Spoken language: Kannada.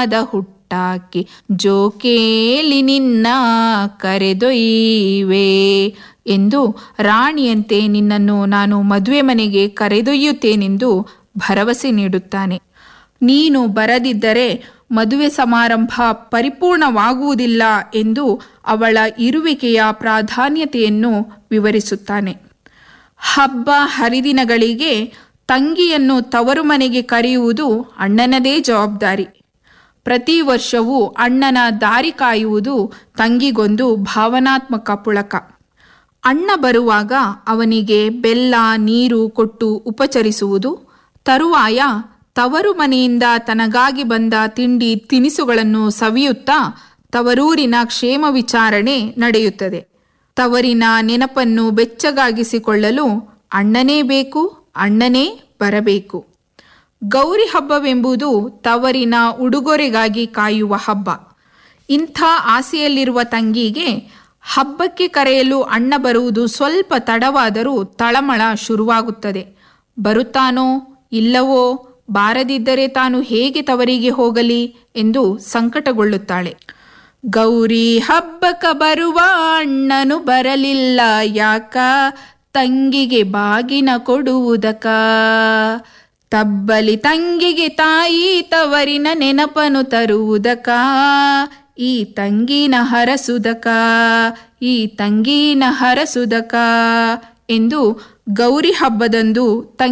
ನಾದ ಹುಟ್ಟಾಕಿ ಜೋಕೇಲಿ ನಿನ್ನ ಕರೆದೊಯ್ಯುವೆ ಎಂದು ರಾಣಿಯಂತೆ ನಿನ್ನನ್ನು ನಾನು ಮದುವೆ ಮನೆಗೆ ಕರೆದೊಯ್ಯುತ್ತೇನೆಂದು ಭರವಸೆ ನೀಡುತ್ತಾನೆ ನೀನು ಬರದಿದ್ದರೆ ಮದುವೆ ಸಮಾರಂಭ ಪರಿಪೂರ್ಣವಾಗುವುದಿಲ್ಲ ಎಂದು ಅವಳ ಇರುವಿಕೆಯ ಪ್ರಾಧಾನ್ಯತೆಯನ್ನು ವಿವರಿಸುತ್ತಾನೆ ಹಬ್ಬ ಹರಿದಿನಗಳಿಗೆ ತಂಗಿಯನ್ನು ತವರು ಮನೆಗೆ ಕರೆಯುವುದು ಅಣ್ಣನದೇ ಜವಾಬ್ದಾರಿ ಪ್ರತಿ ವರ್ಷವೂ ಅಣ್ಣನ ದಾರಿ ಕಾಯುವುದು ತಂಗಿಗೊಂದು ಭಾವನಾತ್ಮಕ ಪುಳಕ ಅಣ್ಣ ಬರುವಾಗ ಅವನಿಗೆ ಬೆಲ್ಲ ನೀರು ಕೊಟ್ಟು ಉಪಚರಿಸುವುದು ತರುವಾಯ ತವರು ಮನೆಯಿಂದ ತನಗಾಗಿ ಬಂದ ತಿಂಡಿ ತಿನಿಸುಗಳನ್ನು ಸವಿಯುತ್ತಾ ತವರೂರಿನ ಕ್ಷೇಮ ವಿಚಾರಣೆ ನಡೆಯುತ್ತದೆ ತವರಿನ ನೆನಪನ್ನು ಬೆಚ್ಚಗಾಗಿಸಿಕೊಳ್ಳಲು ಅಣ್ಣನೇ ಬೇಕು ಅಣ್ಣನೇ ಬರಬೇಕು ಗೌರಿ ಹಬ್ಬವೆಂಬುದು ತವರಿನ ಉಡುಗೊರೆಗಾಗಿ ಕಾಯುವ ಹಬ್ಬ ಇಂಥ ಆಸೆಯಲ್ಲಿರುವ ತಂಗಿಗೆ ಹಬ್ಬಕ್ಕೆ ಕರೆಯಲು ಅಣ್ಣ ಬರುವುದು ಸ್ವಲ್ಪ ತಡವಾದರೂ ತಳಮಳ ಶುರುವಾಗುತ್ತದೆ ಬರುತ್ತಾನೋ ಇಲ್ಲವೋ ಬಾರದಿದ್ದರೆ ತಾನು ಹೇಗೆ ತವರಿಗೆ ಹೋಗಲಿ ಎಂದು ಸಂಕಟಗೊಳ್ಳುತ್ತಾಳೆ ಗೌರಿ ಹಬ್ಬಕ ಬರುವ ಅಣ್ಣನು ಬರಲಿಲ್ಲ ಯಾಕ ತಂಗಿಗೆ ಬಾಗಿನ ಕೊಡುವುದಕ ತಬ್ಬಲಿ ತಂಗಿಗೆ ತಾಯಿ ತವರಿನ ನೆನಪನು ತರುವುದಕ ಈ ತಂಗಿನ ಹರಸುದಕ ಈ ತಂಗಿನ ಹರಸುದಕ ಎಂದು ಗೌರಿ ಹಬ್ಬದಂದು ತಂಗಿ